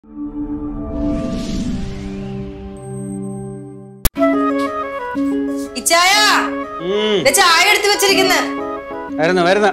ഇച്ചായ ഉം, ദേ ചായ എടുത്തു വെച്ചിരിക്കുന്നു വരുന്ന വരുന്ന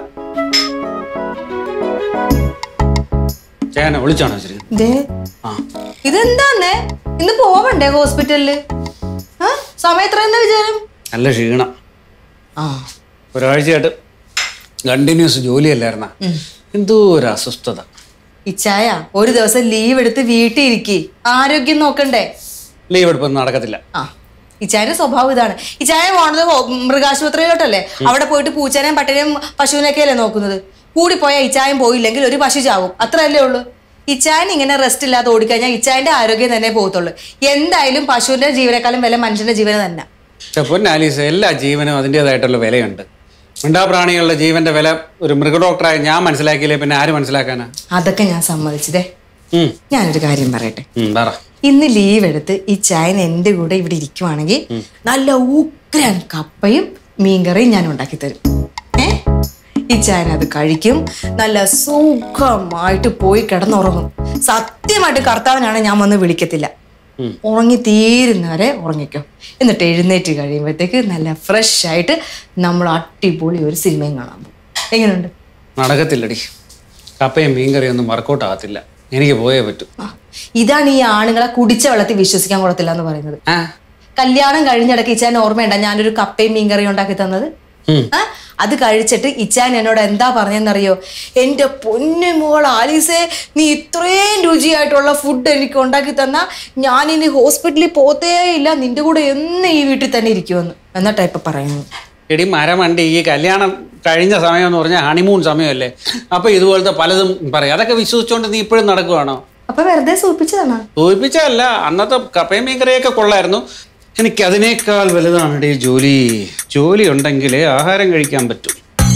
ചേന വിളിച്ചാണോ വെച്ചിരിക്കുന്നത് ദേ ആ ഇതെന്താന്നേ ഇന്ന് പോവണ്ടേ ഹോസ്പിറ്റലില് ആ സമയം എത്ര എന്താ വിചാരം നല്ല ക്ഷീണം ആ ഒരാഴ്ചയായിട്ട് കണ്ടിന്യൂസ് ജോലിയല്ലായിരുന്ന എന്തോ ഒരു അസ്വസ്ഥത ഇച്ചായ ഒരു ദിവസം ലീവ് എടുത്ത് വീട്ടിൽ ഇരിക്കി ആരോഗ്യം നോക്കണ്ടേ ലീവ് എടുപ്പൊന്നും നടക്കത്തില്ല ആ ഇച്ചായന്റെ സ്വഭാവം ഇതാണ് ഇച്ചായ പോണത് ഹോ- മൃഗാശുപത്രിയിലോട്ടല്ലേ അവിടെ പോയിട്ട് പൂച്ചനെയും പട്ടിനെയും പശുവിനൊക്കെ അല്ലേ നോക്കുന്നത് കൂടിപ്പോയ ഇച്ചായം പോയില്ലെങ്കിൽ ഒരു പശു ചാവും അത്രയല്ലേ ഉള്ളൂ ഇച്ചായൻ ഇങ്ങനെ റെസ്റ്റ് ഇല്ലാതെ ഓടിക്കഴിഞ്ഞാൽ ഇച്ചായന്റെ ആരോഗ്യം തന്നെ പോകത്തുള്ളൂ എന്തായാലും പശുവിന്റെ ജീവനേക്കാളും വില മനുഷ്യന്റെ ജീവന് തന്നെ പക്ഷെ പൊന്നാലീസ് എല്ലാ ജീവനും അതിൻ്റെതായിട്ടുള്ള വിലയുണ്ട് മിണ്ടാപ്രാണികളുടെ ജീവന്റെ വില ഒരു മൃഗഡോക്ടറായ ഞാൻ മനസ്സിലാക്കിയില്ലേ പിന്നെ ആര് മനസ്സിലാക്കാനാ അതൊക്കെ ഞാൻ സമ്മതിച്ചതേ ഉം, ഞാനൊരു കാര്യം പറയട്ടെ ഉം, പറ ഇന്ന് ലീവ് എടുത്ത് ഈ ചായൻ എൻ്റെ കൂടെ ഇവിടെ ഇരിക്കുവാണെങ്കിൽ നല്ല ഉഗ്രൻ കപ്പയും മീൻകറിയും ഞാൻ ഉണ്ടാക്കി തരും ഏ ഈ ചായൻ അത് കഴിക്കും നല്ല സുഖമായിട്ട് പോയി കിടന്നുറങ്ങും സത്യമായിട്ട് കർത്താവിനാണ് ഞാൻ വന്ന് വിളിക്കത്തില്ല ഉം. ഉറങ്ങി തീരുന്നവരെ ഉറങ്ങിക്കും എന്നിട്ട് എഴുന്നേറ്റ് കഴിയുമ്പോഴത്തേക്ക് നല്ല ഫ്രഷ് ആയിട്ട് നമ്മൾ അടിപൊളി ഒരു സിനിമയും കാണാൻ പോകും എങ്ങനെയുണ്ട് നടക്കത്തില്ലടി കപ്പയും മീൻകറിയൊന്നും വർക്കൗട്ട് ആകത്തില്ല എനിക്ക് പോയേ പറ്റൂ ആ, ഇതാണ് ഈ ആണുങ്ങളെ കുടിച്ച വെള്ളത്തിൽ വിശ്വസിക്കാൻ കൊള്ളത്തില്ല എന്ന് പറയുന്നത് ആ കല്യാണം കഴിഞ്ഞിടയ്ക്ക് ഇച്ചാൻ ഓർമ്മയുണ്ട ഞാനൊരു കപ്പയും മീൻകറി ഉണ്ടാക്കി തന്നത് ഉം. ആ അത് കഴിച്ചിട്ട് ഇച്ചാൻ എന്നോട് എന്താ പറഞ്ഞെന്നറിയോ എന്റെ പൊന്നു മോൾ ആലീസേ നീ ഇത്രയും രുചിയായിട്ടുള്ള ഫുഡ് എനിക്ക് ഉണ്ടാക്കി തന്നാ ഞാൻ ഇനി ഹോസ്പിറ്റലിൽ പോത്തേ ഇല്ല നിന്റെ കൂടെ എന്ന് ഈ വീട്ടിൽ തന്നെ ഇരിക്കുമെന്ന് എന്നിട്ടാ ഇപ്പൊ പറയുന്നു എടി മരമണ്ടി ഈ കല്യാണം കഴിഞ്ഞ സമയം എന്ന് പറഞ്ഞാൽ ഹണിമൂൺ സമയമല്ലേ അപ്പൊ ഇതുപോലത്തെ പലതും പറയും അതൊക്കെ വിശ്വസിച്ചുകൊണ്ട് നീ ഇപ്പോഴും നടക്കുവാണോ അപ്പൊ വെറുതെ സൂപ്പിച്ചതാണോ തോൽപ്പിച്ചല്ല അന്നത്തെ കപ്പയും മീൻകറിയൊക്കെ കൊള്ളായിരുന്നു എനിക്ക് അതിനേക്കാൾ വലുതാണ് ഈ ജോലി ജോലി ഉണ്ടെങ്കിലേ ആഹാരം കഴിക്കാൻ പറ്റും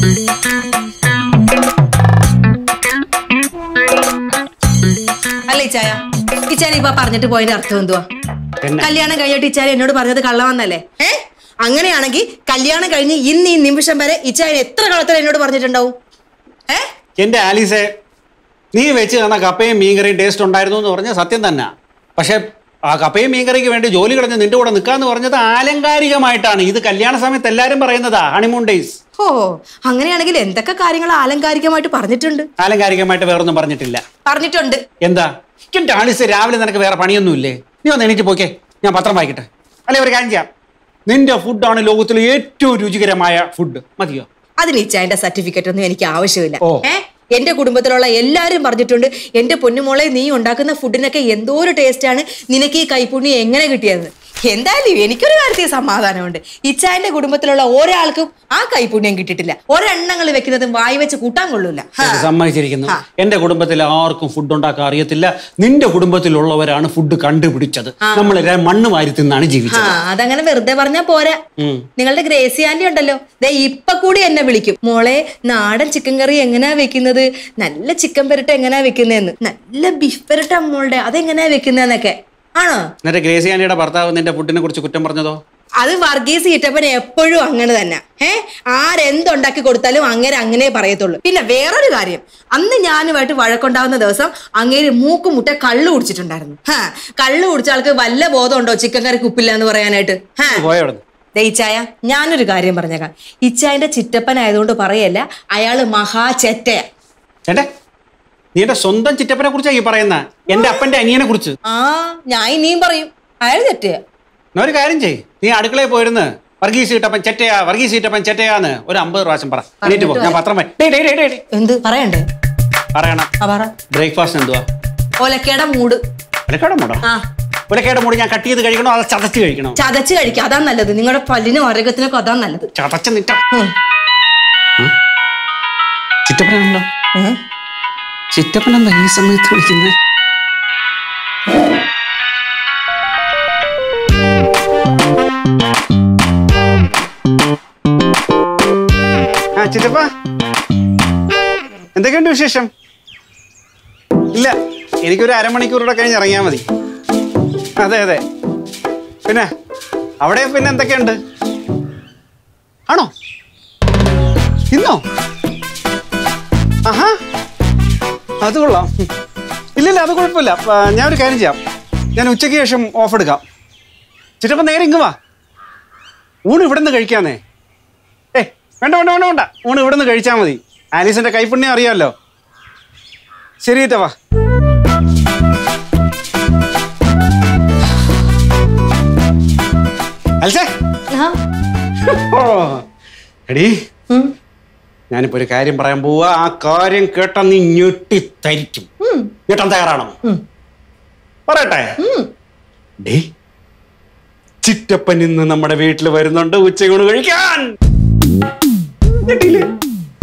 അല്ല ഇച്ചായ ഇച്ചാൻ ഇപ്പൊ പറഞ്ഞിട്ട് പോയതിന്റെ അർത്ഥം എന്തുവാ പിന്നെ കല്യാണം കഴിഞ്ഞിട്ട് ഇച്ചാൻ എന്നോട് പറഞ്ഞത് കള്ളവന്നല്ലേ ഏ അങ്ങനെയാണെങ്കിൽ കല്യാണം കഴിഞ്ഞ് ഇന്ന് ഈ നിമിഷം വരെ ഇച്ചായൻ എത്ര കളത്തിൽ എന്നോട് പറഞ്ഞിട്ടുണ്ടാവും ഏ എന്റെ ആലീസെ നീ വെച്ച് തന്ന കപ്പയും മീൻകറിയും ടേസ്റ്റ് ഉണ്ടായിരുന്നു എന്ന് പറഞ്ഞാൽ സത്യം തന്നെ പക്ഷെ ആ കപ്പയും മീൻകറിക്ക് വേണ്ടി ജോലി കളഞ്ഞ് നിന്റെ കൂടെ നിൽക്കാന്ന് പറഞ്ഞത് ആലങ്കാരികമായിട്ടാണ് ഇത് കല്യാണ സമയത്ത് എല്ലാവരും പറയുന്നതാ ഹണിമൂൺ ഡേയ്സ് ഓ അങ്ങനെയാണെങ്കിൽ എന്തൊക്കെ കാര്യങ്ങൾ ആലങ്കാരികമായിട്ട് പറഞ്ഞിട്ടുണ്ട് ആലങ്കാരികമായിട്ട് വേറൊന്നും പറഞ്ഞിട്ടില്ല പറഞ്ഞിട്ടുണ്ട് എന്താ എന്റെ ആലീസ് രാവിലെ നിനക്ക് വേറെ പണിയൊന്നുമില്ലേ നീ ഒന്ന് എണീറ്റ് പോക്കേ ഞാൻ പത്രം വായിക്കട്ടെ അല്ലെ ഒരു കാര്യം ചെയ്യാം നിന്റെ ഫുഡാണ് ലോകത്തിലെ ഏറ്റവും രുചികരമായ ഫുഡ് മതിയോ അതിന് ഇച്ചായന്റെ സർട്ടിഫിക്കറ്റ് ഒന്നും എനിക്ക് ആവശ്യമില്ല ഓ. ഏ എന്റെ കുടുംബത്തിലുള്ള എല്ലാരും പറഞ്ഞിട്ടുണ്ട് എന്റെ പൊന്നുമോളെ നീ ഉണ്ടാക്കുന്ന ഫുഡിനൊക്കെ എന്തോ ഒരു ടേസ്റ്റ് ആണ് നിനക്ക് ഈ കൈപ്പുണ്യം എങ്ങനെ കിട്ടിയത് എന്തായാലും എനിക്കൊരു കാര്യത്തിൽ സമാധാനമുണ്ട് ഇച്ചായന്റെ കുടുംബത്തിലുള്ള ഒരാൾക്കും ആ കൈപ്പുണ്യം കിട്ടിയിട്ടില്ല ഒരെണ്ണങ്ങൾ വെക്കുന്നതും വായി വെച്ച് കൂട്ടാൻ കൊള്ളൂല ഹാ. ഇത് സമ്മതിച്ചിരിക്കുന്നു എന്റെ കുടുംബത്തിൽ ആർക്കും ഫുഡ് ഉണ്ടാക്കാൻ അറിയത്തില്ല നിന്റെ കുടുംബത്തിലുള്ളവരാണ് ഫുഡ് കണ്ടുപിടിച്ചത് നമ്മൾ മണ്ണ് വാരി തിന്നാണ് ആ ജീവിച്ചത് അതങ്ങനെ വെറുതെ പറഞ്ഞാ പോരാ ഉം. നിങ്ങളുടെ ഗ്രേസി ആന്റി ഉണ്ടല്ലോ ദേ ഇപ്പൊ കൂടി എന്നെ വിളിക്കും മോളെ നാടൻ ചിക്കൻ കറി എങ്ങനെയാ വെക്കുന്നത് നല്ല ചിക്കൻ പെരട്ട എങ്ങനെയാ വെക്കുന്നതെന്ന് നല്ല ബീഫ് പെരട്ട മോളുടെ അതെങ്ങനെയാ വെക്കുന്നതെന്നൊക്കെ ആണോ എന്നിട്ട് ഗ്രേസിയാനിയുടെ ഭർത്താവ് നിന്റെ ഫുഡിനെ കുറിച്ച് കുറ്റം പറഞ്ഞതോ അത് വർഗീസ് ഈറ്റപ്പൻ എപ്പോഴും അങ്ങനെ തന്നെ ഏ ആരെന്തുണ്ടാക്കി കൊടുത്താലും അങ്ങനെ അങ്ങനെ പറയത്തുള്ളൂ പിന്നെ വേറൊരു കാര്യം അന്ന് ഞാനുമായിട്ട് വഴക്കുണ്ടാവുന്ന ദിവസം അങ്ങേര് മൂക്ക് മുട്ട കള്ളു കുടിച്ചിട്ടുണ്ടായിരുന്നു ഹാ കള്ളു കുടിച്ച ആൾക്ക് വല്ല ബോധമുണ്ടോ ചിക്കൻ കറി കുപ്പില്ല എന്ന് പറയാനായിട്ട് ഹാ പോയവിടെ ദേ ഇച്ചായ ഞാനൊരു കാര്യം പറഞ്ഞേക്കാം ഇച്ചായന്റെ ചിറ്റപ്പൻ ആയതുകൊണ്ട് പറയല്ല അയാള് മഹാചെറ്റയാ ചേട്ടെ നീ എന്റെ സ്വന്തം ചിറ്റപ്പനെ കുറിച്ചാണ് ഈ പറയുന്ന എന്റെ അപ്പന്റെ അനിയനെ കുറിച്ച് ആ ഞാൻ ഇനിയും പറയും അയാൾ തെറ്റയാ എന്നാ ഒരു കാര്യം ചെയ് നീ അടുക്കളയിൽ പോയിരുന്ന് വർഗീസ് കിട്ടപ്പൻ ചെറ്റയാ വർഗീസ് കിട്ടപ്പൻ ചെറ്റയാന്ന് ഒരു അമ്പത് പ്രാവശ്യം പറ എണീറ്റ് പോ ഞാൻ പത്രം വായി- ഡേയ് ഡേയ് ഡേയ് ഡേയ് ഡേയ്. എന്ത് പറയണ്ടേ പറയണം ആ പറ ബ്രേക്ക്ഫാസ്റ്റ് എന്തുവാ ഒലക്കയുടെ മൂട് ഉലക്കയുടെ മൂടോ ആ ഉലക്കയുടെ മൂട് ഞാൻ കട്ട് ചെയ്ത് കഴിക്കണോ അത് ചതച്ച് കഴിക്കണോ ചതച്ച് കഴിക്കുക അതാ നല്ലത് നിങ്ങളുടെ പല്ലിനും ആരോഗ്യത്തിനൊക്കെ അതാ നല്ലത് ചതച്ച് നിറ്റ ഉം. ചിറ്റപ്പനുണ്ടോ ഏ? ചിറ്റപ്പൻ എന്താ ഈ സമയത്ത് വിളിക്കുന്നത് ആ ചിറ്റപ്പ എന്തൊക്കെയുണ്ട് വിശേഷം ഇല്ല എനിക്കൊരു അരമണിക്കൂറൂടെ കഴിഞ്ഞ് ഇറങ്ങിയാൽ മതി അതെ അതെ പിന്നെ അവിടെ പിന്നെ എന്തൊക്കെയുണ്ട് ആണോ ഇന്നോ ആഹാ അത് കൊള്ളാം ഇല്ലില്ല അത് കുഴപ്പമില്ല ആ, ഞാൻ ഒരു കാര്യം ചെയ്യാം ഞാൻ ഉച്ചയ്ക്ക് ശേഷം ഓഫ് എടുക്കാം ചിറ്റപ്പം നേരെ ഇങ്ങ് വാ ഊണ് ഇവിടെ നിന്ന് കഴിക്കാന്നേ ഏ വേണ്ട വേണ്ട വേണ്ട വേണ്ട ഊണ് ഇവിടെ നിന്ന് കഴിച്ചാൽ മതി ആലീസിന്റെ കൈപ്പുണ്യം അറിയാമല്ലോ ശരി ഇറ്റ വാ അൽസേ ആ ഓ എടീ ഉം. ഞാനിപ്പോ ഒരു കാര്യം പറയാൻ പോവാ ആ കാര്യം കേട്ടാ നീ ഞെട്ടിത്തരിക്കും ഞെട്ടാൻ തയ്യാറാണോ ഉം. പറയട്ടെ ഡേ ചിറ്റപ്പൻ ഇന്ന് നമ്മുടെ വീട്ടിൽ വരുന്നുണ്ട് ഉച്ചയൂണ് കഴിക്കാൻ ഞെട്ടിയില്ലേ?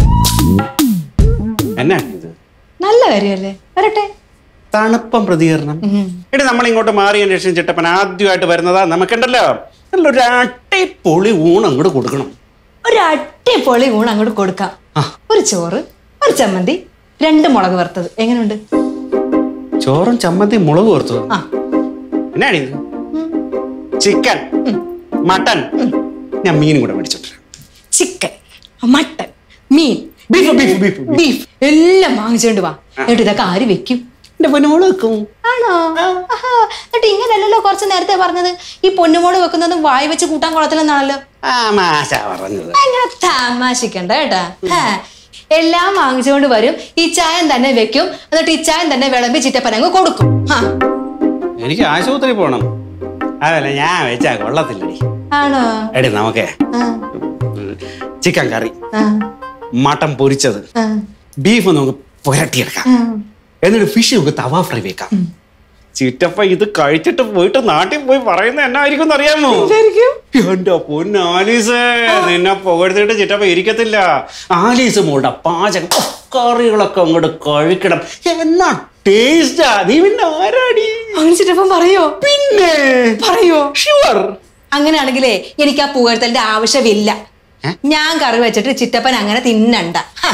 എന്നാ ഇത് നല്ല കാര്യമല്ലേ വരട്ടെ തണുപ്പം പ്രതികരണം എടി നമ്മൾ ഇങ്ങോട്ട് മാറിയതിന് ശേഷം ചിറ്റപ്പൻ ആദ്യമായിട്ട് വരുന്നതാ നമുക്കുണ്ടല്ലോ നല്ലൊരു അട്ടിപ്പൊളി ഊണ് അങ്ങോട്ട് കൊടുക്കണം ഒരു അടിപൊളി ഊണ് അങ്ങോട്ട് കൊടുക്കാം ആ. ഒരു ചോറ് ഒരു ചമ്മന്തി രണ്ട് മുളക് വറുത്തത് എങ്ങനെയുണ്ട് ചോറും ചമ്മന്തി മുളക് കോർത്തത് ആ എന്നാണ് ഇത് ചിക്കൻ മട്ടൻ ഞാൻ മീനും കൂടെ മേടിച്ചോട്ടെ ചിക്കൻ മട്ടൻ മീൻ ബീഫ് ബീഫ് ബീഫ് ബീഫ് എല്ലാം വാങ്ങിച്ചോണ്ട് വാ എന്നിട്ട് ഇതൊക്കെ ആര് വെക്കും എന്റെ പൊന്നോള് വെക്കും ആണോ ആഹാ. എന്നിട്ട് ഇങ്ങനല്ലല്ലോ കുറച്ച് നേരത്തെ പറഞ്ഞത് ഈ പൊന്നുമോള് വെക്കുന്നത് വായി വെച്ച് കൂട്ടാൻ കൊള്ളത്തില്ലെന്നാണല്ലോ ആ മാഷ പറഞ്ഞത് അങ്ങനെ തമാശിക്കണ്ട കേട്ടാ ഹാ. എല്ലാം വാങ്ങിച്ചുകൊണ്ട് വരും ഈ ചായം തന്നെ വെക്കും എന്നിട്ട് ഈ ചായം തന്നെ വിളമ്പി ചിറ്റപ്പൻ അങ്ങ് കൊടുക്കും ആ. എനിക്ക് ആശുപത്രി പോണം അതല്ല ഞാൻ വെച്ചാ കൊള്ളത്തില്ലടി ആണോ എടി നമുക്കേ ആ, ചിക്കൻ കറി ആ, മട്ടൻ പൊരിച്ചത് ആ, ബീഫ് നമുക്ക് പുരട്ടിയെടുക്കാം ആ. എന്നിട്ട് ഫിഷ് നമുക്ക് തവ ഫ്രൈ വെക്കാം ചിറ്റപ്പ ഇത് കഴിച്ചിട്ട് പോയിട്ട് നാട്ടിൽ പോയി പറയുന്ന എന്നായിരിക്കും അറിയാമോ എന്റെ പൊന്നാലീസ് നിന്നെ പുകഴ്ത്തിട്ട് ചിറ്റപ്പ ഇരിക്കത്തില്ല ആലീസ് മോളുടെ പാചകം ഓ, കറികളൊക്കെ അങ്ങോട്ട് കഴിക്കണം എന്നാ ടേസ്റ്റാ നീ പിന്നെ ആരാടി അങ്ങനെ ചിറ്റപ്പൻ പറയോ പിന്നെ പറയോ ഷുവർ അങ്ങനെയാണെങ്കിലേ എനിക്ക് ആ പുകഴ്ത്തലിന്റെ ആവശ്യമില്ല ഏ? ഞാൻ കറി വെച്ചിട്ട് ചിറ്റപ്പൻ അങ്ങനെ തിന്നണ്ട ഹാ.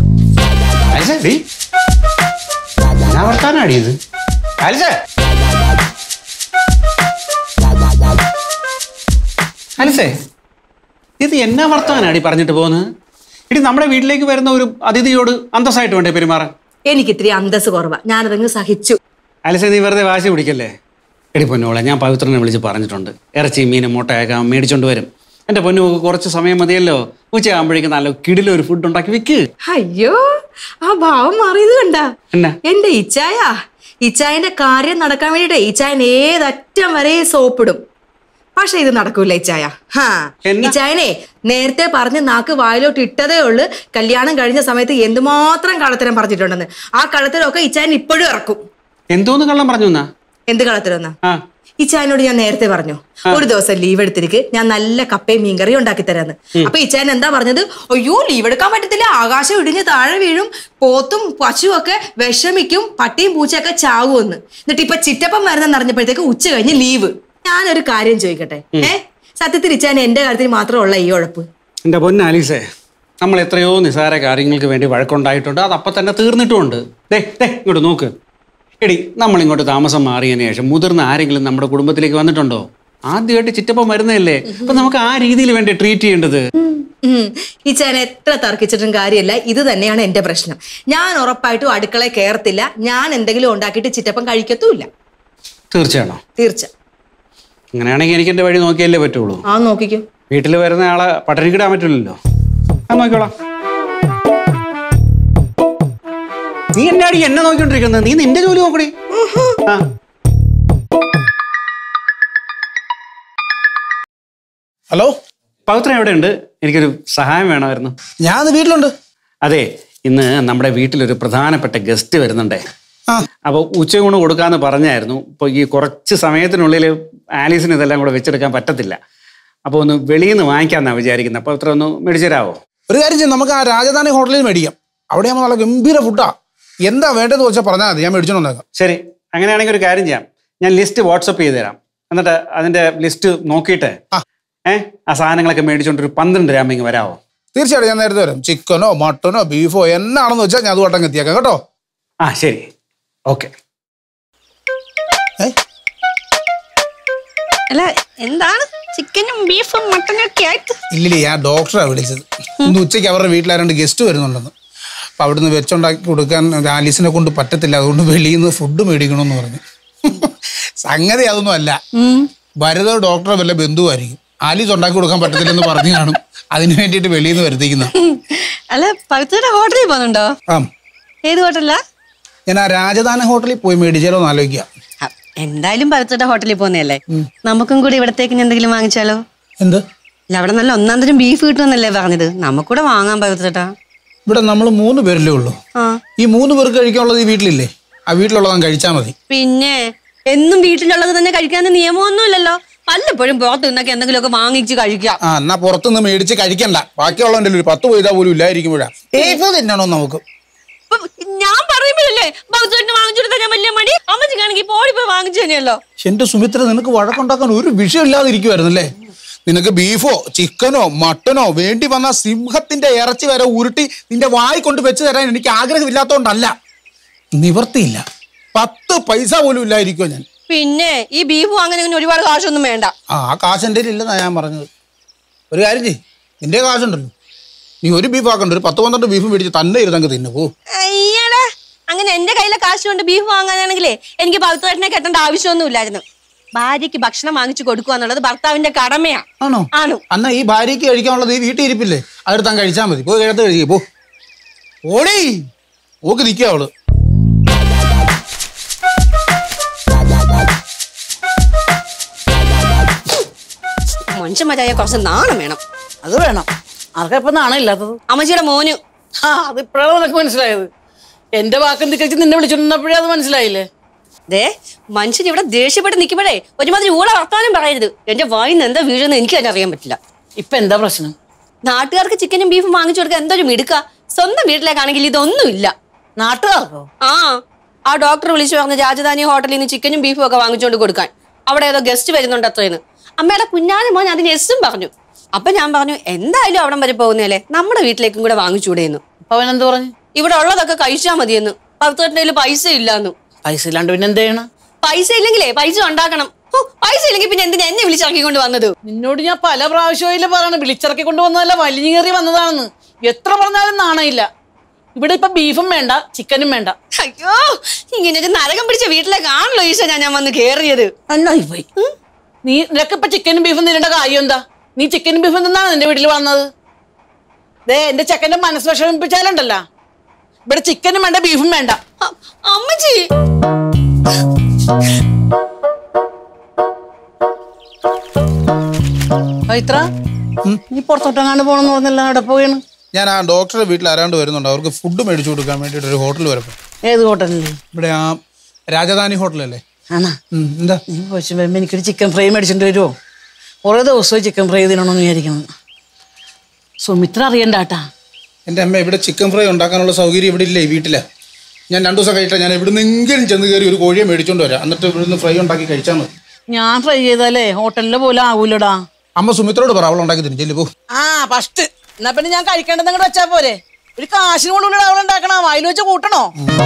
ഞാൻ വർത്താനാടി ഇത് ആലിസേ ആലിസേ ഇത് എന്നാ വർത്താനാടി പറഞ്ഞിട്ട് പോകുന്നത് ഇടി നമ്മുടെ വീട്ടിലേക്ക് വരുന്ന ഒരു അതിഥിയോട് അന്തസ്സായിട്ട് വേണ്ടേ പെരുമാറാൻ എനിക്ക് ഇത്തിരി അന്തസ് കുറവാ ഞാനതങ്ങ് സഹിച്ചു ആലിസേ നീ വെറുതെ വാശി പിടിക്കല്ലേ എടി പൊന്നോളെ ഞാൻ പവിത്രനെ വിളിച്ച് പറഞ്ഞിട്ടുണ്ട് ഇറച്ചി മീനും മുട്ടയൊക്കെ അവൻ മേടിച്ചോണ്ട് വരും എൻ്റെ പൊന്നു കുറച്ച് സമയം മതിയല്ലോ ഉച്ചയാകുമ്പോഴേക്കും നല്ല കിടിലൊരു ഫുഡ് ഉണ്ടാക്കി വെക്ക് അയ്യോ ആ ഭാവം മാറിയത് കണ്ട എന്നാ എന്റെ ഇച്ചായ ഇച്ചായന്റെ കാര്യം നടക്കാൻ വേണ്ടിട്ട് ഇച്ചായൻ ഏതറ്റം വരെ സോപ്പിടും പക്ഷെ ഇത് നടക്കൂല ഇച്ചായ ഹാ എന്നാ? ഇച്ചായനെ നേരത്തെ പറഞ്ഞ് നാക്ക് വായിലോട്ട് ഇട്ടതേ ഉള്ളു കല്യാണം കഴിഞ്ഞ സമയത്ത് എന്തുമാത്രം കള്ളത്തരം പറഞ്ഞിട്ടുണ്ടെന്ന് ആ കള്ളത്തരമൊക്കെ ഇച്ചായൻ ഇപ്പോഴും ഇറക്കും എന്തോന്ന് കള്ളം പറഞ്ഞു എന്നാ എന്ത് കള്ളത്തരം ആ ഇച്ചായനോട് ഞാൻ നേരത്തെ പറഞ്ഞു ഒരു ദിവസം ലീവ് എടുത്തിരിക്ക് ഞാൻ നല്ല കപ്പയും മീൻകറി ഉണ്ടാക്കി തരാന്ന് അപ്പൊ ഇച്ചായൻ എന്താ പറഞ്ഞത് അയ്യോ ലീവ് എടുക്കാൻ പറ്റത്തില്ല ആകാശം ഇടിഞ്ഞ് താഴെ വീഴും പോത്തും പശുവും ഒക്കെ വിഷമിക്കും പട്ടിയും പൂച്ചയൊക്കെ ചാവുമെന്ന് എന്നിട്ട് ഇപ്പൊ ചിറ്റപ്പം വരുന്നെന്ന് അറിഞ്ഞപ്പോഴത്തേക്ക് ഉച്ച കഴിഞ്ഞ് ലീവ് ഞാനൊരു കാര്യം ചോദിക്കട്ടെ ഏ സത്യത്തിൽ ഇച്ചായൻ എന്റെ കാര്യത്തിൽ മാത്രമുള്ള ഈ ഉഴപ്പ് എൻ്റെ പൊന്ന ആലീസേ നമ്മൾ എത്രയോ നിസ്സാര കാര്യങ്ങൾക്ക് വേണ്ടി വഴക്കുണ്ടായിട്ടുണ്ട് അത് അപ്പം തന്നെ തീർന്നിട്ടുമുണ്ട് ദേ ദേ ഇങ്ങോട്ട് നോക്ക് എടി നമ്മൾ ഇങ്ങോട്ട് താമസം മാറിയതിന് ശേഷം മുതിർന്ന ആരെങ്കിലും നമ്മുടെ കുടുംബത്തിലേക്ക് വന്നിട്ടുണ്ടോ ആദ്യമായിട്ട് ചിറ്റപ്പം വരുന്നതല്ലേ അപ്പൊ നമുക്ക് ആ രീതിയിൽ വേണ്ടി ട്രീറ്റ് ചെയ്യേണ്ടത് ഉം. ഇച്ചായൻ എത്ര തർക്കിച്ചിട്ടും കാര്യമില്ല ഇത് തന്നെയാണ് എന്റെ പ്രശ്നം ഞാൻ ഉറപ്പായിട്ടും അടുക്കളയിൽ കയറത്തില്ല ഞാൻ എന്തെങ്കിലും ഉണ്ടാക്കിയിട്ട് ചിറ്റപ്പം കഴിക്കത്തുമില്ല തീർച്ചയാണോ തീർച്ച അങ്ങനെയാണെങ്കിൽ എനിക്ക് എൻ്റെ വഴി നോക്കിയല്ലേ പറ്റുള്ളൂ ആ നോക്കിക്കോ വീട്ടിൽ വരുന്ന ആളെ പട്ടിണിക്കിടാൻ പറ്റില്ലല്ലോ ഞാൻ നോക്കിക്കോളാം നീ എന്നാടി എന്നെ നോക്കിക്കൊണ്ടിരിക്കുന്നത് നീ നിന്റെ ജോലി നോക്കടി ആ ഹലോ പവിത്ര എവിടെയുണ്ട് എനിക്കൊരു സഹായം വേണമായിരുന്നു ഞാൻ ഇന്ന് വീട്ടിലുണ്ട് അതെ ഇന്ന് നമ്മുടെ വീട്ടിലൊരു പ്രധാനപ്പെട്ട ഗസ്റ്റ് വരുന്നുണ്ടേ ആ അപ്പോൾ ഉച്ചയൂണ് കൊടുക്കാന്ന് പറഞ്ഞായിരുന്നു ഇപ്പോൾ ഈ കുറച്ച് സമയത്തിനുള്ളിൽ ആലീസിന് ഇതെല്ലാം കൂടെ വെച്ചെടുക്കാൻ പറ്റത്തില്ല അപ്പോൾ ഒന്ന് വെളിയിൽ നിന്ന് വാങ്ങിക്കാമെന്നാണ് വിചാരിക്കുന്നത് അപ്പോൾ ഇത്ര ഒന്ന് മേടിച്ചു തരാമോ ഒരു കാര്യം ചെയ്യും നമുക്ക് ആ രാജധാനി ഹോട്ടലിൽ മേടിക്കാം അവിടെ ആകുമ്പോൾ നല്ല ഗംഭീര ഫുഡാ എന്താ വേണ്ടതെന്ന് വെച്ചാൽ പറഞ്ഞാൽ മതി ഞാൻ മേടിച്ചോണ്ട് വന്നേക്കാം ശരി അങ്ങനെയാണെങ്കിൽ ഒരു കാര്യം ചെയ്യാം ഞാൻ ലിസ്റ്റ് വാട്സപ്പ് ചെയ്ത് തരാം എന്നിട്ട് അതിൻ്റെ ലിസ്റ്റ് നോക്കിയിട്ട് ആ. ഏ ആ സാധനങ്ങളൊക്കെ മേടിച്ചോണ്ട് ഒരു പന്ത്രണ്ട് രാമിങ് വരാമോ തീർച്ചയായിട്ടും ഞാൻ നേരത്തെ വരും ചിക്കനോ മട്ടനോ ബീഫോ എന്നാണെന്ന് വെച്ചാൽ ഞാൻ അതുമായിട്ടങ്ങ് എത്തിയേക്കാം കേട്ടോ ആ ശരി ഓക്കെ ഏ അല്ല എന്താണ് ചിക്കനും ബീഫും മട്ടനും ഒക്കെ ആയിട്ട് ഇല്ലില്ല ഞാൻ ഡോക്ടറാണ് വിളിച്ചത് ഇന്ന് ഉച്ചയ്ക്ക് അവരുടെ വീട്ടിലാരണ്ട് ഗസ്റ്റ് വരുന്നുണ്ടെന്ന് അപ്പം അവിടുന്ന് വെച്ചുണ്ടാക്കി കൊടുക്കാൻ ആലീസിനെ കൊണ്ട് പറ്റത്തില്ല അതുകൊണ്ട് വെളിയിൽ നിന്ന് ഫുഡ് മേടിക്കണമെന്ന് പറഞ്ഞു സംഗതി അതൊന്നും അല്ല ഭരത ഡോക്ടറെ വല്ല ബന്ധുവായിരിക്കും ആലീസ് ഉണ്ടാക്കി കൊടുക്കാൻ പറ്റത്തില്ലെന്ന് പറഞ്ഞു കാണും അതിന് വേണ്ടിയിട്ട് വെളിയിൽ നിന്ന് വരുത്തിക്കുന്ന അല്ല പവിത്രയുടെ ഹോട്ടലിൽ പോകുന്നുണ്ടോ ആ ഏത് ഹോട്ടലിലാ ഞാൻ ആ രാജധാനി ഹോട്ടലിൽ പോയി മേടിച്ചാലോ എന്ന് ആലോചിക്കുക ആ, എന്തായാലും പവിത്രയുടെ ഹോട്ടലിൽ പോകുന്നതല്ലേ നമുക്കും കൂടി ഇവിടത്തേക്ക് എന്തെങ്കിലും വാങ്ങിച്ചാലോ എന്ത് അല്ല അവിടെ നല്ല ഒന്നാം തരം ബീഫ് കിട്ടുമെന്നല്ലേ പറഞ്ഞത് നമുക്കൂടെ വാങ്ങാൻ പവിത്രട്ടാ ഇവിടെ നമ്മൾ മൂന്ന് പേരല്ലേ ഉള്ളൂ ആ ഈ മൂന്ന് പേർക്ക് കഴിക്കാനുള്ളത് ഈ വീട്ടിലില്ലേ ആ വീട്ടിലുള്ളത് കഴിച്ചാൽ മതി പിന്നെ എന്നും വീട്ടിലുള്ളത് തന്നെ കഴിക്കാൻ നിയമമൊന്നുമില്ലല്ലോ വല്ലപ്പോഴും പുറത്ത് നിന്നൊക്കെ എന്തെങ്കിലുമൊക്കെ വാങ്ങിച്ച് കഴിക്കാം ആ എന്നാ പുറത്തുനിന്ന് മേടിച്ച് കഴിക്കണ്ട ബാക്കിയുള്ളതിൻ്റെ ഒരു പത്ത് പൈസ പോലും ഇല്ലായിരിക്കുമ്പോഴാ ഏത് തിന്നണോ നമുക്ക് ഇപ്പൊ ഞാൻ പറയുമ്പോഴല്ലേ ഭഗവതിന് വാങ്ങിച്ചു കൊടുത്താൽ ഞാൻ വലിയ മടി അമ്മച്ചിക്കാണെങ്കിൽ പോടി പോയി വാങ്ങിച്ചു തന്നെയല്ലോ എന്റെ സുമിത്ര നിനക്ക് വഴക്കുണ്ടാക്കാൻ ഒരു വിഷയമില്ലാതിരിക്കുമായിരുന്നല്ലേ നിനക്ക് ബീഫോ ചിക്കനോ മട്ടനോ വേണ്ടി വന്ന സിംഹത്തിന്റെ ഇറച്ചി വരെ ഉരുട്ടി നിന്റെ വായി കൊണ്ട് വെച്ച് തരാൻ എനിക്ക് ആഗ്രഹമില്ലാത്തതുകൊണ്ടല്ല നിവർത്തിയില്ല പത്ത് പൈസ പോലും ഇല്ലായിരിക്കുമോ ഞാൻ പിന്നെ ഈ ബീഫ് വാങ്ങാൻ അങ്ങനെ ഒരുപാട് കാശൊന്നും വേണ്ട ആ ആ കാശ് എൻ്റെ ഇല്ലെന്നാ ഞാൻ പറഞ്ഞത് ഒരു കാര്യം ചെയ്യ് നിന്റെ കാശുണ്ടല്ലോ നീ ഒരു ബീഫ് ആക്കണ്ട ഒരു പത്ത് പന്ത്രണ്ട് ബീഫ് മേടിച്ച് തന്നെ ഇരുന്നങ്ങ് തിന്നു പോ അയ്യടാ അങ്ങനെ എന്റെ കയ്യിലെ കാശ് കൊണ്ട് ബീഫ് വാങ്ങാനാണെങ്കിലേ എനിക്ക് പവിത്രേട്ടനെ കെട്ടേണ്ട ആവശ്യമൊന്നുമില്ലായിരുന്നു ഭാര്യയ്ക്ക് ഭക്ഷണം വാങ്ങിച്ചു കൊടുക്കുക എന്നുള്ളത് ഭർത്താവിന്റെ കടമയാ ആണോ ആണ് അന്നാ ഈ ഭാര്യയ്ക്ക് കഴിക്കാനുള്ളത് ഈ വീട്ടിൽ ഇരിപ്പില്ലേ അതെടുത്ത് താൻ കഴിച്ചാൽ മതി പോയി കിഴത്ത് കഴിക്കുക പോ ഓടി ഓക്ക് നിൽക്കുക അവള് മനുഷ്യന്മാരായ കുറച്ച് നാണം വേണം അത് വേണം ആർക്കപ്പം നാണം ഇല്ലാത്തത് അമ്മച്ചിയുടെ മോന് ആ അത് ഇപ്പോഴാണ് നിനക്ക് മനസ്സിലായത് എന്റെ വാക്കും തിക്കച്ച് നിന്നെ വിളിച്ചിട്ടുണ്ടപ്പോഴേ അത് മനസ്സിലായില്ലേ ദേ മനുഷ്യൻ ഇവിടെ ദേഷ്യപ്പെട്ട് നിൽക്കുമ്പോഴേ ഒരുമാതിരി ഊള വർത്താനം പറയരുത് എന്റെ വായിന്ന് എന്താ വീഴുന്നത് എനിക്ക് തന്നെ അറിയാൻ പറ്റില്ല ഇപ്പൊ എന്താ പ്രശ്നം നാട്ടുകാർക്ക് ചിക്കനും ബീഫും വാങ്ങിച്ചു കൊടുക്കാൻ എന്തൊരു മിടുക്ക സ്വന്തം വീട്ടിലേക്കാണെങ്കിൽ ഇതൊന്നുമില്ല നാട്ടുകാർക്കോ ആ ആ ഡോക്ടർ വിളിച്ചു പറഞ്ഞു രാജധാനി ഹോട്ടലിൽ നിന്ന് ചിക്കനും ബീഫും ഒക്കെ വാങ്ങിച്ചുകൊണ്ട് കൊടുക്കാൻ അവിടെ ഏതോ ഗസ്റ്റ് വരുന്നുണ്ട് അത്രയെന്ന് അമ്മയുടെ കുഞ്ഞാനും മോൻ അതിന് എസ്സും പറഞ്ഞു അപ്പൊ ഞാൻ പറഞ്ഞു എന്തായാലും അവിടം വരെ പോകുന്നതല്ലേ നമ്മുടെ വീട്ടിലേക്കും കൂടെ വാങ്ങിച്ചൂടെയെന്നു അപ്പൊ അവൻ എന്ത് പറഞ്ഞു ഇവിടെ ഉള്ളതൊക്കെ കഴിച്ചാൽ മതിയെന്ന് പവിത്രത്തിന്റെ കയ്യിൽ പൈസ ഇല്ലാന്നു പൈസ ഇല്ലാണ്ട് പിന്നെ എന്ത് ചെയ്യണം പൈസ ഇല്ലെങ്കിലേ പൈസ ഉണ്ടാക്കണം ഹോ, പൈസ ഇല്ലെങ്കിൽ പിന്നെ എന്തിനാ എന്നെ വിളിച്ചിറക്കിക്കൊണ്ട് വന്നത് നിന്നോട് ഞാൻ പല പ്രാവശ്യമായില്ലേ പറയണം വിളിച്ചിറക്കി കൊണ്ടുവന്നതല്ല വലിഞ്ഞേറി വന്നതാണെന്ന് എത്ര പറഞ്ഞാലും നാണയില്ല ഇവിടെ ഇപ്പൊ ബീഫും വേണ്ട ചിക്കനും വേണ്ട അയ്യോ ഇങ്ങനെ ഒരു നരകം പിടിച്ച വീട്ടിലേക്കാണല്ലോ ഈശോ ഞാൻ ഞാൻ വന്ന് കേറിയത് നന്നായി പോയി നീ നിനക്ക് ഇപ്പൊ ചിക്കനും ബീഫും തിന്നേണ്ട കാര്യം എന്താ നീ ചിക്കനും ബീഫും തിന്നാണ് നിന്റെ വീട്ടിൽ വന്നത് ദേ എന്റെ ചെക്കന്റെ മനസ്സ് വിഷമിപ്പിച്ചാലുണ്ടല്ലോ ഇവിടെ ചിക്കനും വേണ്ട ബീഫും വേണ്ട അ- അമ്മച്ചി പവിത്ര നീ പുറത്തോട്ടെങ്ങാണ്ട് പോണെന്ന് പറഞ്ഞല്ല അവിടെ പോയാണ് ഞാൻ ആ ഡോക്ടറുടെ വീട്ടിൽ ആരാണ്ട് വരുന്നുണ്ട് അവർക്ക് ഫുഡ് മേടിച്ചു കൊടുക്കാൻ വേണ്ടിയിട്ട് ഒരു ഹോട്ടൽ വരപ്പോ ഏത് ഹോട്ടലിൽ ഇവിടെ ആ രാജധാനി ഹോട്ടലല്ലേ ആണാ ഉം, എന്താ നീ പോയി വരുമ്പോ എനിക്കൊരു ചിക്കൻ ഫ്രൈ മേടിച്ചിട്ട് വരുമോ കുറേ ദിവസമായി ചിക്കൻ ഫ്രൈ തിന്നണമെന്ന് വിചാരിക്കണം സുമിത്ര അറിയണ്ടാട്ടാ എൻ്റെ അമ്മ ഇവിടെ ചിക്കൻ ഫ്രൈ ഉണ്ടാക്കാനുള്ള സൗകര്യം ഇവിടെ ഇല്ലേ ഈ വീട്ടില് ഞാൻ രണ്ടു ദിവസം കഴിച്ചാൽ ഞാൻ എവിടുന്നെങ്കിലും ചെന്ന് കയറി ഒരു കോഴിയെ മേടിച്ചോണ്ട് വരാം എന്നിട്ട് ഇവിടുന്ന് ഫ്രൈ ഉണ്ടാക്കി കഴിച്ചാൽ മതി ഞാൻ ഫ്രൈ ചെയ്താലേ ഹോട്ടലിലെ പോലെ ആവൂലടാ അമ്മ സുമിത്രയോട് പറ അവൾ ഉണ്ടാക്കി തരും ചെല്ലു പോ ആ ഫസ്റ്റ് എന്നാ പിന്നെ ഞാൻ കഴിക്കേണ്ടത് അങ്ങോട്ട് വെച്ചാ പോരെ ഒരു കാശിന് കൊണ്ടുള്ള അവൾ ഉണ്ടാക്കണോ വായിൽ വെച്ച് കൂട്ടണോ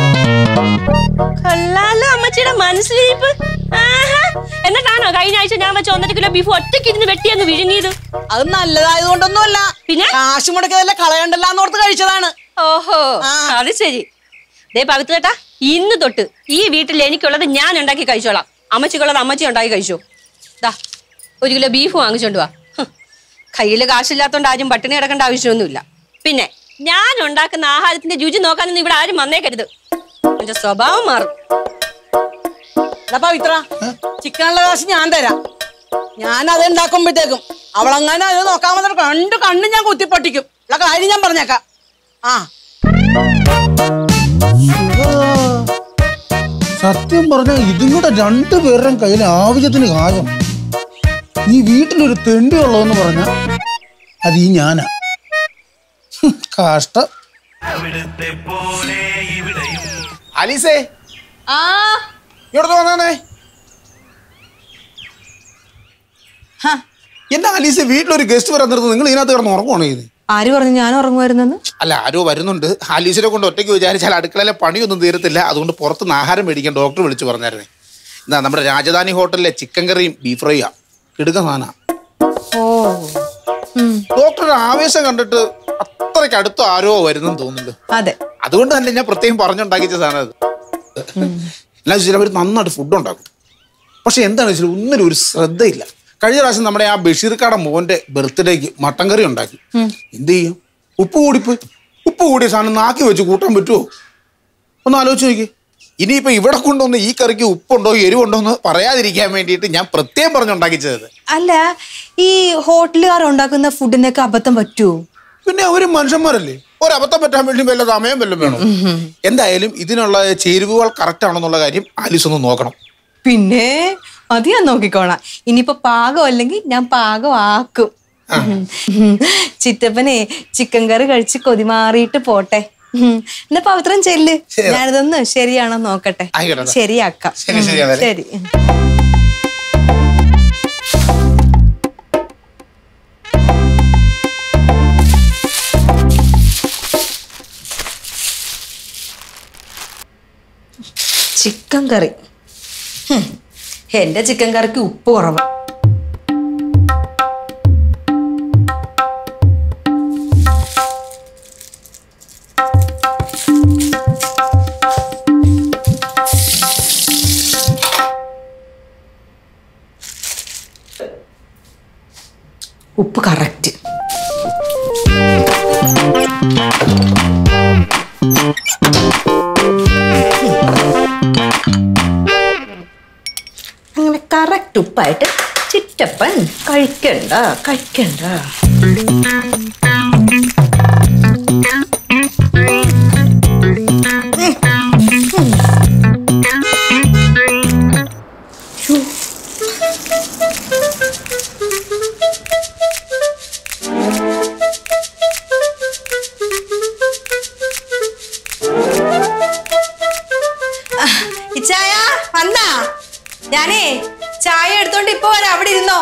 കൊള്ളാലോ അമ്മച്ചിയുടെ മനസ്സിലിരിപ്പ് ആഹാ. എന്നിട്ടാണോ കഴിഞ്ഞ ആഴ്ച ഞാൻ വെച്ച ഒന്നര കിലോ ബീഫ് ഒറ്റയ്ക്ക് ഇരുന്ന് വെട്ടിയങ്ങ് വിഴുങ്ങിയത് അത് നല്ലതായത് കൊണ്ടൊന്നുമല്ല പിന്നെ? കാശ് മുടക്കിയതല്ല കളയണ്ടല്ലാന്ന് ഓർത്ത് കഴിച്ചതാണ് ഓഹോ ആ. അത് ശരി ദേ പവിത്രേട്ടാ ഇന്ന് തൊട്ട് ഈ വീട്ടിൽ എനിക്കുള്ളത് ഞാൻ ഉണ്ടാക്കി കഴിച്ചോളാം അമ്മച്ചിക്കുള്ളത് അമ്മച്ചി ഉണ്ടാക്കി കഴിച്ചോ ദാ ഒരു കിലോ ബീഫ് വാങ്ങിച്ചോണ്ട് വാ കയ്യിൽ കാശില്ലാത്തോണ്ട് ആരും പട്ടിണി കിടക്കേണ്ട ആവശ്യമൊന്നുമില്ല പിന്നെ ഞാൻ ഉണ്ടാക്കുന്ന ആഹാരത്തിന്റെ രുചി നോക്കാനൊന്നും ഇവിടെ ആരും വന്നേക്കരുത് എന്റെ സ്വഭാവം മാറും എന്നാ പവിത്ര ചിക്കനുള്ള കാശ് ഞാൻ തരാം ഞാൻ അത് ഉണ്ടാക്കുമ്പോഴത്തേക്കും അവളങ്ങനെ അത് നോക്കാൻ വന്നിട്ട് രണ്ട് കണ്ണും ഞാൻ കുത്തിപ്പൊട്ടിക്കും ഉള്ള കാര്യം ഞാൻ പറഞ്ഞേക്കാം ആ സത്യം പറഞ്ഞാൽ ഇതും കൂടെ രണ്ടുപേരുടെയും കയ്യിൽ ആവശ്യത്തിന് കാശം നീ വീട്ടിലൊരു തെണ്ടി ഉള്ളതെന്ന് പറഞ്ഞ അത് ഈ ഞാനാ ഹും, കഷ്ടം അലീസേ ആ ഇങ്ങോട്ട് വന്നേ എന്താ അലീസെ വീട്ടിലൊരു ഗസ്റ്റ് വരാൻ നിർത്തുന്നത് നിങ്ങൾ ഇതിനകത്ത് കിടന്ന് ഉറങ്ങുവാണോ ഇത് ആര് പറഞ്ഞു ഞാൻ ഉറങ്ങുമായിരുന്നെന്ന് അല്ല ആരോ വരുന്നുണ്ട് ആലീസിനെ കൊണ്ട് ഒറ്റയ്ക്ക് വിചാരിച്ചാൽ അടുക്കളയിലെ പണിയൊന്നും തീരത്തില്ല അതുകൊണ്ട് പുറത്തുനിന്ന് ആഹാരം മേടിക്കാൻ ഡോക്ടർ വിളിച്ചു പറഞ്ഞായിരുന്നേ എന്താ നമ്മുടെ രാജധാനി ഹോട്ടലിലെ ചിക്കൻ കറിയും ബീഫ് ഫ്രൈയാ കിടുക്ക സാധന ഓ ഡോക്ടറുടെ ആവേശം കണ്ടിട്ട് അത്രയ്ക്ക് അടുത്ത ആരോ വരുന്നെന്ന് തോന്നുന്നുണ്ട് അതെ അതുകൊണ്ട് തന്നെ ഞാൻ പ്രത്യേകം പറഞ്ഞുണ്ടാക്കിച്ച സാധനം അത് എന്നാ വെച്ചാൽ അവർ നന്നായിട്ട് ഫുഡ് ഉണ്ടാക്കും പക്ഷെ എന്താണെന്ന് വെച്ചാൽ ഒന്നിനും ഒരു ശ്രദ്ധയില്ല കഴിഞ്ഞ പ്രാവശ്യം നമ്മുടെ ആ ബഷീർക്കാടെ മോന്റെ ബർത്ത്ഡേക്ക് മട്ടൻ കറി ഉണ്ടാക്കി എന്ത് ചെയ്യും ഉപ്പ് കൂടിപ്പോയി ഉപ്പ് കൂടിയ സാധനം നാക്കി വെച്ച് കൂട്ടാൻ പറ്റുമോ ഒന്ന് ആലോചിച്ച് നോക്കി ഇനിയിപ്പോ ഇവിടെ കൊണ്ടുവന്ന് ഈ കറിക്ക് ഉപ്പുണ്ടോ എരിവുണ്ടോ എന്ന് പറയാതിരിക്കാൻ വേണ്ടിയിട്ട് ഞാൻ പ്രത്യേകം പറഞ്ഞുണ്ടാക്കിച്ചത് അല്ല ഈ ഹോട്ടലുകാർ ഉണ്ടാക്കുന്ന ഫുഡിനൊക്കെ അബദ്ധം പറ്റുമോ പിന്നെ അവര് മനുഷ്യന്മാരല്ലേ ഒരബദ്ധം പറ്റാൻ വേണ്ടി വല്ല സമയം വല്ലതും വേണം എന്തായാലും ഇതിനുള്ള ചേരുവകൾ കറക്റ്റ് ആണെന്നുള്ള കാര്യം ആലീസ് ഒന്ന് നോക്കണം പിന്നെ അത് ഞാൻ നോക്കിക്കോളാം ഇനിയിപ്പോ പാകം അല്ലെങ്കിൽ ഞാൻ പാകം ആക്കും ചിറ്റപ്പനെ ചിക്കൻ കറി കഴിച്ച് കൊതി മാറിയിട്ട് പോട്ടെ ഉം. എന്നാ പവിത്രം ചെല്ല് ശരി. ഞാനിതൊന്ന് ശരിയാണോ നോക്കട്ടെ ആയിക്കോട്ടെ. ശരിയാക്കാം ശരി, ശരി, അതെ. ശരി ചിക്കൻ കറി ഹും. എന്റെ ചിക്കൻ കറിക്ക് ഉപ്പ് കുറവ് ഉപ്പ് കറക്റ്റ് അങ്ങനെ കറക്റ്റ് ഉപ്പായിട്ട് ചിറ്റപ്പൻ കഴിക്കണ്ട കഴിക്കണ്ട ഇച്ചായ വന്നാ ഞാനേ ചായ എടുത്തോണ്ട് ഇപ്പൊ വരാം അവിടെ ഇരുന്നോ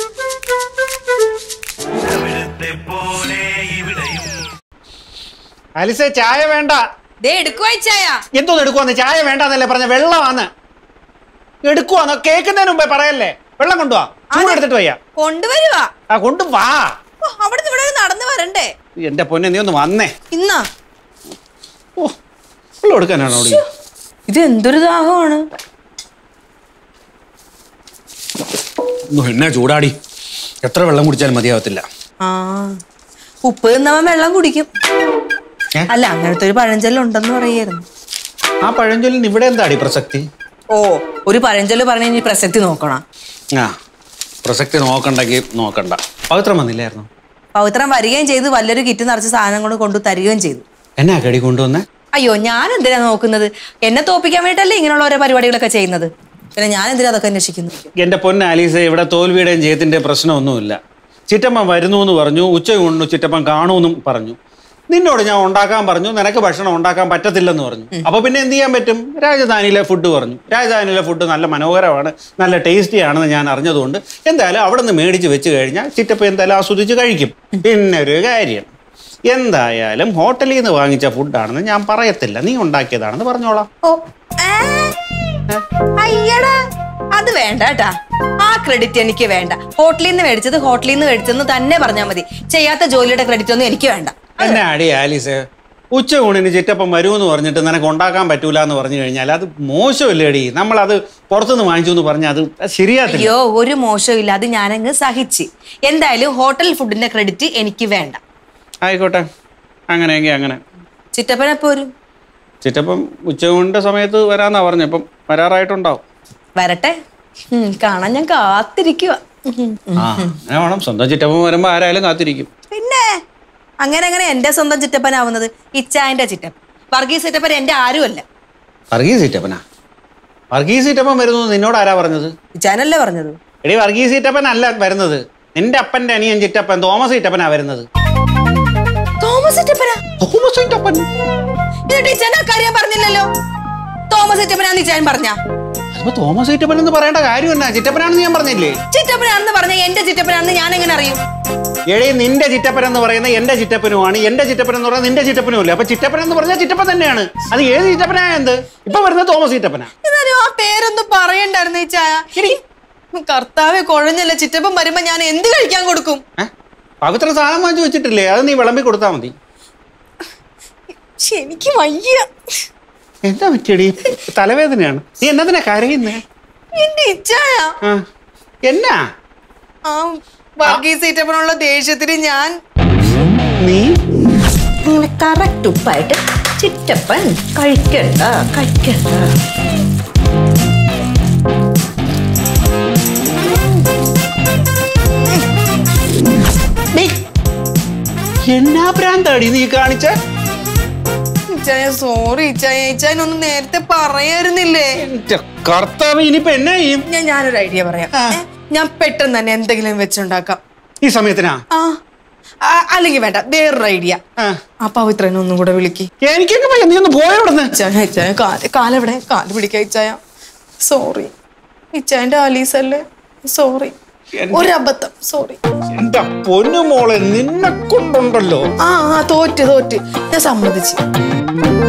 ആലിസേ ചായ വേണ്ട ദേ എടുക്കുവാ ഇച്ചായ എന്തോന്ന് എടുക്കുവാന്ന് ചായ വേണ്ടെന്നല്ലേ പറഞ്ഞ വെള്ളമാന്ന് എടുക്കുവാന്ന് കേൾക്കുന്നതിന് മുമ്പേ പറയല്ലേ വെള്ളം കൊണ്ടുവാ ചൂട് എടുത്തിട്ട് വയ്യ കൊണ്ടുവരുവാ ആ കൊണ്ടുവാ ഓ, അവിടുന്ന് ഇവിടെ വരെ നടന്നു വരണ്ടേ എന്റെ പൊന്നെ നീ ഒന്ന് വന്നേ ഇന്നാ ഓ വെള്ളം എടുക്കാനാണോ അവിടെ ഇത് എന്തൊരു ദാഹമാണ് എന്നാ ചൂടാടി എത്ര വെള്ളം കുടിച്ചാലും മതിയാവത്തില്ല ആ ഉപ്പ് തിന്നവൻ വെള്ളം കുടിക്കും ഏ? അല്ല അങ്ങനത്തെ ഒരു പഴഞ്ചൊല്ല് ഉണ്ടെന്ന് പറയായിരുന്നു ആ പഴഞ്ചൊല്ലിന് ഇവിടെ എന്താടി പ്രസക്തി ഓ ഒരു പഴഞ്ചൊല്ല് പറഞ്ഞ ഇനി പ്രസക്തി നോക്കണം ആ പ്രസക്തി നോക്കണ്ടെങ്കിൽ നോക്കണ്ട പവിത്രം വന്നില്ലായിരുന്നു പവിത്രം വരികയും ചെയ്ത് വല്ലൊരു കിറ്റ് നിറച്ച് സാധനം കൊണ്ട് കൊണ്ടു തരികയും ചെയ്തു എന്നാ കടി കൊണ്ടുവന്നേ അയ്യോ ഞാൻ എന്തിനാ നോക്കുന്നത് എന്നെ തോപ്പിക്കാൻ വേണ്ടിയിട്ടല്ലേ ഇങ്ങനെയുള്ള ഓരോ പരിപാടികളൊക്കെ ചെയ്യുന്നത് പിന്നെ ഞാൻ എന്തിനാ അതൊക്കെ അന്വേഷിക്കുന്നു എന്റെ പൊന്ന ആലീസ ഇവിടെ തോൽവിയുടെയും ജയത്തിന്റെ പ്രശ്നമൊന്നുമില്ല ചിറ്റമ്മ വരുന്നു എന്ന് പറഞ്ഞു ഉച്ച കൊണ്ടു ചിറ്റപ്പൻ കാണുമെന്നും പറഞ്ഞു നിന്നോട് ഞാൻ ഉണ്ടാക്കാൻ പറഞ്ഞു നിനക്ക് ഭക്ഷണം ഉണ്ടാക്കാൻ പറ്റത്തില്ലെന്ന് പറഞ്ഞു അപ്പൊ പിന്നെ എന്ത് ചെയ്യാൻ പറ്റും രാജധാനിയിലെ ഫുഡ് പറഞ്ഞു രാജധാനിയിലെ ഫുഡ് നല്ല മനോഹരമാണ് നല്ല ടേസ്റ്റി ആണെന്ന് ഞാൻ അറിഞ്ഞതുകൊണ്ട് എന്തായാലും അവിടെ നിന്ന് മേടിച്ച് വെച്ച് കഴിഞ്ഞാൽ ചിറ്റപ്പ എന്തായാലും ആസ്വദിച്ച് കഴിക്കും പിന്നെ ഒരു കാര്യം എന്തായാലും ഹോട്ടലിൽ നിന്ന് വാങ്ങിച്ച ഫുഡാണെന്ന് ഞാൻ പറയത്തില്ല നീ ഉണ്ടാക്കിയതാണെന്ന് പറഞ്ഞോളാം ഓ ഏ? അയ്യടാ അത് വേണ്ട കേട്ടാ ആ ക്രെഡിറ്റ് എനിക്ക് വേണ്ട ഹോട്ടലിൽ നിന്ന് മേടിച്ചത് ഹോട്ടലിൽ നിന്ന് മേടിച്ചെന്ന് തന്നെ പറഞ്ഞാൽ മതി ചെയ്യാത്ത ജോലിയുടെ ക്രെഡിറ്റ് ഒന്നും എനിക്ക് വേണ്ട എന്നെ അടി ആലീസ് ഉച്ച ഊണിന് ചിറ്റപ്പം വരുമെന്ന് പറഞ്ഞിട്ട് നിനക്ക് ഉണ്ടാക്കാൻ പറ്റൂല എന്ന് പറഞ്ഞു കഴിഞ്ഞാൽ അത് മോശമല്ലേ അടി നമ്മളത് പുറത്തുനിന്ന് വാങ്ങിച്ചു എന്ന് പറഞ്ഞാൽ അത് ശരിയാത്തില്ല അയ്യോ ഒരു മോശമില്ല അത് ഞാനങ്ങ് സഹിച്ച് എന്തായാലും ഹോട്ടൽ ഫുഡിന്റെ ക്രെഡിറ്റ് എനിക്ക് വേണ്ട ആയിക്കോട്ടെ അങ്ങനെയെങ്കിൽ അങ്ങനെ ചിറ്റപ്പനെപ്പോ വരും ചിറ്റപ്പം ഉച്ചയൂണിന്റെ സമയത്ത് വരാന്നാ പറഞ്ഞപ്പം വരാറായിട്ടുണ്ടാവും വരട്ടെ ഉം, കാണാൻ ഞാൻ കാത്തിരിക്കുക ആ അങ്ങനെ വേണം സ്വന്തം ചിറ്റപ്പം വരുമ്പോൾ ആരായാലും കാത്തിരിക്കും പിന്നെ അങ്ങനെ അങ്ങനെ എന്റെ സ്വന്തം ചിറ്റപ്പനാവുന്നത് ഇച്ചായന്റെ ചിറ്റപ്പൻ വർഗീസ് ചിറ്റപ്പൻ എന്റെ ആരുമല്ല വർഗീസ് ചിറ്റപ്പനാ വർഗീസ് ചിറ്റപ്പൻ വരുന്നു എന്ന് നിന്നോട് ആരാ പറഞ്ഞത് ഇച്ചായനല്ലേ പറഞ്ഞത് എടി വർഗീസ് ചിറ്റപ്പൻ അല്ല വരുന്നത് നിന്റെ അപ്പന്റെ അനിയൻ ചിറ്റപ്പൻ തോമസ് ചിറ്റപ്പനാ വരുന്നത് തോമസ് ചിറ്റപ്പനാ തോമസ് ചിറ്റപ്പൻ എന്നിട്ട് ഇച്ചാൻ ആ കാര്യം പറഞ്ഞില്ലല്ലോ തോമസ് ചിറ്റപ്പനാന്ന് ഇച്ചായൻ പറഞ്ഞ അതിപ്പോ തോമസ് ചിറ്റപ്പൻ എന്ന് പറയേണ്ട കാര്യം എന്നാ ചിറ്റപ്പനാണെന്ന് ഞാൻ പറഞ്ഞില്ലേ ചിറ്റപ്പനാണെന്ന് പറഞ്ഞ എന്റെ ചിറ്റപ്പനാണെന്ന് ഞാൻ എങ്ങനെ അറിയും എടേ നിന്റെ ചിറ്റപ്പൻ എന്ന് പറയുന്നത് എന്റെ ചിറ്റപ്പനുമാണ് എന്റെ ചിറ്റപ്പൻ എന്ന് പറയുന്നത് നിന്റെ ചിറ്റപ്പനും അല്ലേ അപ്പൊ ചിറ്റപ്പൻ എന്ന് പറഞ്ഞാൽ ചിറ്റപ്പൻ തന്നെയാണ് അത് ഏത് ചിറ്റപ്പനാ എന്ത് ഇപ്പൊ വരുന്നത് തോമസ് ചിറ്റപ്പനാ എന്നാലും ആ പേരൊന്നും പറയണ്ടായിരുന്നു ഈ ചായ കർത്താവെ കുഴഞ്ഞല്ല ചിറ്റപ്പൻ വരുമ്പോ ഞാൻ എന്ത് കഴിക്കാൻ കൊടുക്കും ഏ? പവിത്ര സാധനം വാങ്ങിച്ചു വെച്ചിട്ടില്ലേ അത് നീ വിളമ്പി കൊടുത്താൽ മതി പക്ഷെ എനിക്ക് വയ്യ എന്താ പറ്റിയടി തലവേദനയാണ് നീ എന്നതിനാ കരയുന്നേ എന്റെ ഇച്ഛായ ആ എന്നാ ആ വർഗീസ് സീറ്റപ്പനുള്ള ദേഷ്യത്തിന് ഞാൻ നീ ഇങ്ങനെ കറക്റ്റ് ഉപ്പായിട്ട് ചിറ്റപ്പൻ കഴിക്കണ്ട കഴിക്കണ്ട എന്നാ ഭ്രാന്താടി നീ കാണിച്ച ഇച്ചായ സോറി ഇച്ചായ ഇച്ചായനൊന്നും നേരത്തെ പറയായിരുന്നില്ലേ കർത്താവ് ഇനിയിപ്പോ എന്നാ ചെയ്യും ഞാൻ ഞാനൊരു ഐഡിയ പറയാം ഏ, ഞാൻ പെട്ടെന്ന് തന്നെ എന്തെങ്കിലും വെച്ചുണ്ടാക്കാം ഈ സമയത്തിനാ ആ ആ, അല്ലെങ്കിൽ വേണ്ട വേറൊരു ഐഡിയ ആ. ആ പവിത്രനെ ഒന്നും കൂടെ വിളിക്ക് എനിക്കൊക്കെ പയ്യ നീ ഒന്ന് പോയോടന്ന് ഇച്ചായ ഇച്ചായ കാല് കാലെവിടെ കാല് പിടിക്കാം ഇച്ചായ സോറി ഇച്ചായന്റെ ആലീസല്ലേ സോറി ഒരബദ്ധം സോറി എന്റെ പൊന്നു മോളെ നിന്നെ കൊണ്ടുണ്ടല്ലോ ആ ആ തോറ്റ് തോറ്റ് ഞാൻ സമ്മതിച്ചു